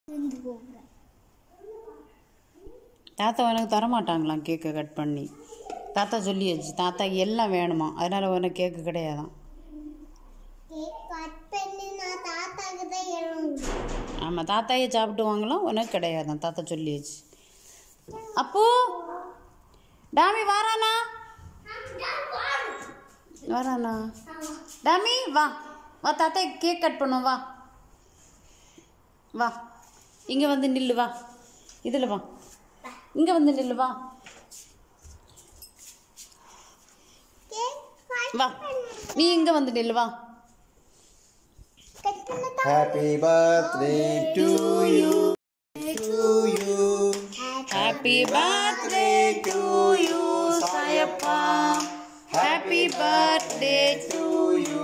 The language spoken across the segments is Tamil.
இருந்து போங்க தாத்தா உனக்கு தரமாட்டாங்களாம் கேக்கை கட் பண்ணி தாத்தா சொல்லியாச்சு தாத்தா எல்லாம் வேணுமா அதனால் உனக்கு கேக்கு கிடையாதான் கேக் கட் பண்ணி நான் தாத்தாக்கு தான் எழுணும் ஆமாம் தாத்தாயே சாப்பிட்டுவாங்களாம் உனக்கு கிடையாதான் தாத்தா சொல்லியாச்சு அப்போ டாமி வாரானா வரானா டாமி வா வா தாத்தா கேக் கட் பண்ணுவோம் வா வா இங்கே வந்து நில்லு வா இதில் வா இங்கே வந்து நில்லு வா கேக் கட் வா நீ இங்கே வந்து நில்லு வா கட் பண்ண Happy birthday to you. To you. Happy birthday to you சாயப்பா ஹாப்பி பர்த்டே டு யூ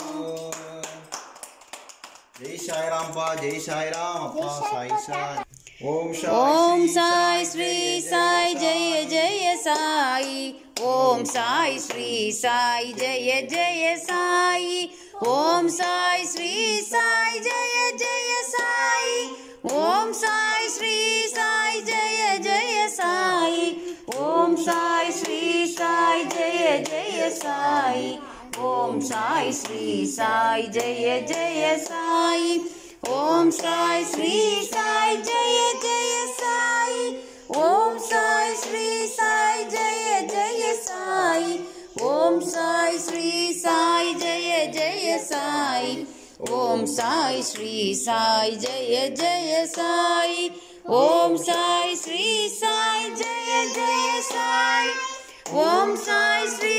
जय साई राम पा जय साई राम अपा साई साई ओम ஓம் साई சாய் ஸ்ரீ சாய் ஜெய ஜெய சாய் ஓம் சாய் ஸ்ரீ சாய் ஜெய ஜெய சாய் ஓம் சாய் ஸ்ரீ சாய் ஜெய ஜெய சாய் ஓம் சாய் ஸ்ரீ சாய் ஜெய ஜெய சாய் ஓம் சாய் ஸ்ரீ சாய் ஜெய ஜெய சாய் ஓம் சாய் ஸ்ரீ சாய் ஜெய ஜெய சாய் ஓம் சாய் ஸ்ரீ சாய் ஜெய ஜெய சாய் ஓம் சாய் ஸ்ரீ சாய் ஜெய ஜெய சாய் ஓம் சாய் ஸ்ரீ சாய் ஜெய ஜெய சாய் ஓம் சாய் ஸ்ரீ சாய் ஜெய ஜெய சாய் ஓம் சாய் ஸ்ரீ சாய் ஜெய ஜெய சாய் ஓம் சாய் ஸ்ரீ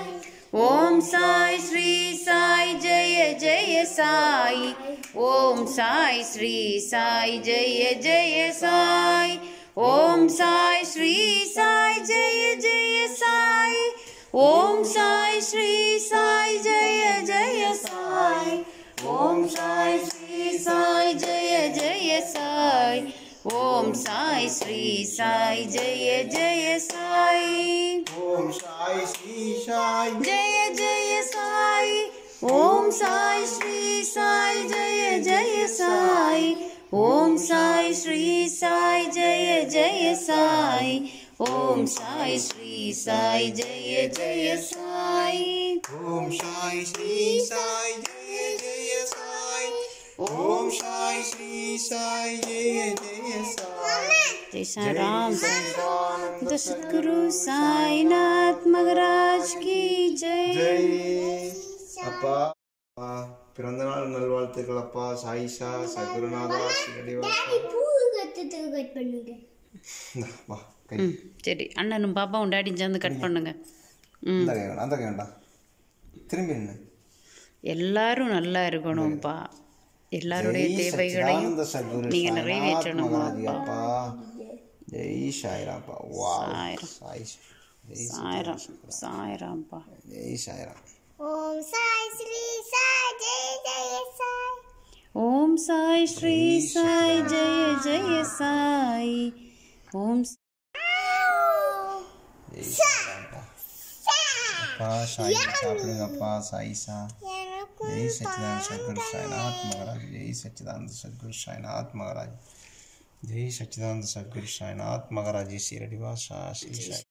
ஓம் சாய் ஸ்ரீ சாய் ஜெய ஜெய சாய் ஓம் சாய் ஸ்ரீ சாய் ஜெய ஜெய சாய் ஓம் சாய் ஸ்ரீ சாய் ஜெய ஜெய சாய் ஓம் சாய் ஸ்ரீ சாய் ஜெய ஜெய சாய் ஓம் சாய் ஸ்ரீ சாய் ஜெய ஜெய சாய் ஓம் சாய் ஸ்ரீ சாய் ஜெய ஜெய சாய் ओम साई श्री साई जय जय साई ओम साई श्री साई जय जय साई ओम साई श्री साई जय जय साई ओम साई श्री साई जय जय साई ओम साई श्री साई जय जय साई ओम साई श्री साई जय जय साई जय साई राम तो सतगुरु साईनाथ महाराज की जय ஜெய் அப்பா அப்பா, பிறந்த நாள் நல்வாழ்த்துக்கள் அப்பா சாயிஷா சகுருநாதா சிரடிவாசா பூ கத்துட்டு கட் பண்ணுங்க வா கை ம் சரி அண்ணனும் பாப்பாவும் டேடியும் சேர்ந்து கட் பண்ணுங்க ம் அந்த கை வேண்டாம் அந்த கை வேண்டாம் திரும்பி நின்று எல்லாரும் நல்லா இருக்கணும்ப்பா எல்லாருடைய தேவைகளையும் நீங்க நிறைவேற்றணுமாப்பா அப்பா ஜெய் சாய்ராம்ப்பா வா சாய்ராம். சாய் ஜெய் சாயிரம் சாயிரம்ப்பா ஜெய் சாய்ராம் ஓம் சாய் ஸ்ரீ சாய் ஜெய ஜெய சாய் ஓம் சாய் ஸ்ரீ சாய் ஜெய ஜெய சாய் ஓம் ஸ்- ஜெய் சாய்ராம்ப்பா அப்பா சாய் சாப்பிடுங்கப்பா சாயிஷா எனக்கு जय सच्चिदानंद सदगुरु साईनाथ महाराज जय सच्चिदानंद सदगुरु साईनाथ महाराज जय सच्चिदानंद सदगुरु साईनाथ महाराज जी शिरडिवासा श्री साई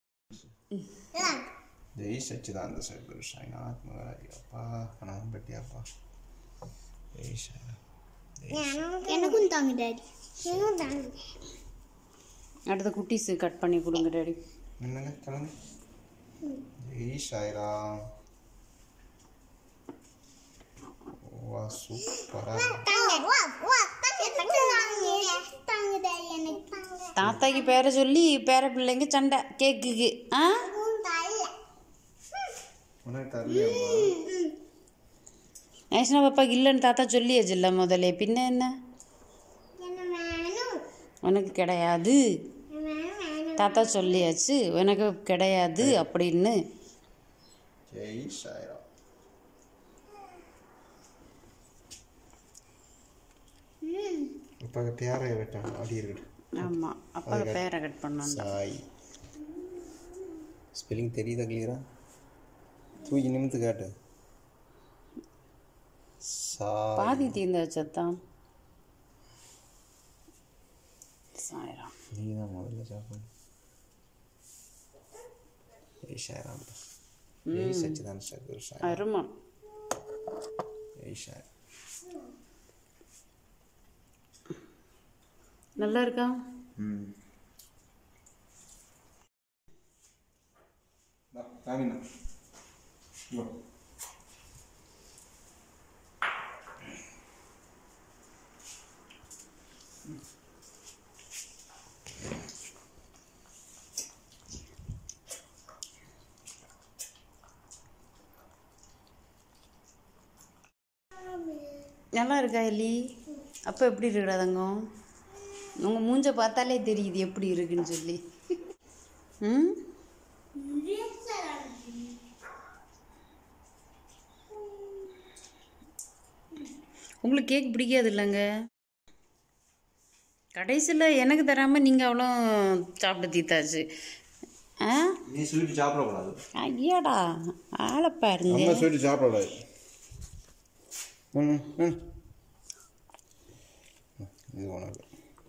जय सच्चिदानंद सदगुरु साईनाथ महाराज அப்பா கணவன் பட்டி அப்பா ஜெய் சாய் எனக்கும் தாங்க டாடி எனக்கும் தாங்க அடுத்த குட்டீஸு கட் பண்ணி கொடுங்க டேடி என்னங்க கிளம்பு ஜெய் சாய்ராம் வா சூப்பரா தாங்க வா வா தாங்க தாங்க தாங்க டாடி எனக்கு தாங்க தாத்தாக்கு பேரை சொல்லி பேர பிள்ளைங்க சண்டை கேக்குக்கு ஆ உன் தாயில உனக்கு தரலையாம்மா நேஷனா பாப்பாக்கு இல்லைன்னு தாத்தா சொல்லியாச்சு இல்லை முதல்ல பின்ன என்ன என்ன வேணும் உனக்கு கிடையாது என்ன வேணும் வேணும் தாத்தா சொல்லியாச்சு உனக்கு கிடையாது அப்படின்னு ஜெய் சாய்ராம் இப்போ பேரை விட்டான் அப்படி இருக்கட்டும் ஆமாம் அப்பா பேரை கட் பண்ணாங்க சாய் ஸ்பெல்லிங் தெரியுதா கிளியரா தூக்கி நிமித்து காட்டு சாய் பாதி தீர்ந்த சத்தான் சாய்ராம் நீ தான் முதல்ல சாப்பிடு ஜெய் சாய்ராம் ஜெய் சச்சிதானந்த சத்குரு சாய் அருமா ஜெய் சாய் நல்லா இருக்கா ம் காமினா நல்லா இருக்கா எலி அப்போ எப்படி இருக்குடா தங்கம் உங்கள் மூஞ்ச பார்த்தாலே தெரியுது எப்படி இருக்குன்னு சொல்லி ம் உங்களுக்கு கேக் பிடிக்காது இல்லைங்க கடைசியில் எனக்கு தராமல் நீங்கள் அவ்வளோ சாப்பிட்டு தீத்தாச்சு ஆ நீ ஸ்வீட் சாப்பிடக்கூடாது ஐயாடா ஆளை பாருங்க நம்ம ஸ்வீட் சாப்பிடக்கூடாது ம் ம் இது உனக்கு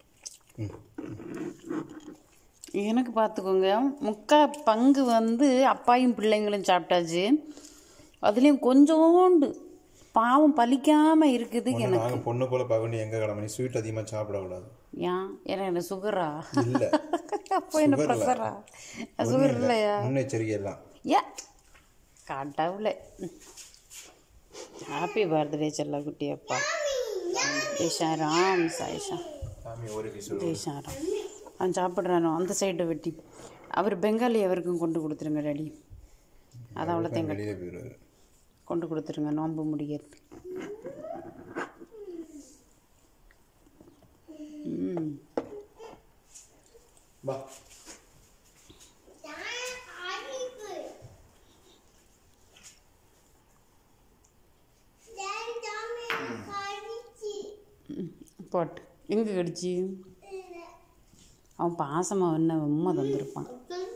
எனக்கு பார்த்துக்கோங்க முக்கா பங்கு வந்து அப்பாயும் பிள்ளைங்களும் சாப்பிட்டாச்சு அதுலேயும் கொஞ்சோண்டு பாவம் பலிக்காமல் இருக்குது எனக்கு நாங்கள் பொண்ணு போல பகண்டி எங்க கடமை நீ ஸ்வீட் அதிகமாக சாப்பிடக்கூடாது ஏன் ஏன்னா என்ன சுகரா இல்லை அப்போ என்ன Sugar இல்ல. ப்ரெஷரா சுகர் இல்லையா முன்னெச்சரிக்கை எல்லாம் ஏ கடவுளே ஹாப்பி பர்த்டே செல்ல குட்டி அப்பா ராம் சாயிஷா சாமி ஒரு பீஸ் ஜெய்ஷாராம் அவன் சாப்பிட்றானோ அந்த சைடு வெட்டி அவர் பெங்காலி அவருக்கும் கொண்டு கொடுத்துருங்க டேடி அது அவ்வளோத்தையும் வெளியே போயிடுவாரு கொண்டு கொடுத்துருங்க நோன்பு முடிகிறது ம் பா போட்டு எங்கே கடிச்சு அவன் பாசமாக என்ன உண்மை தந்திருப்பான்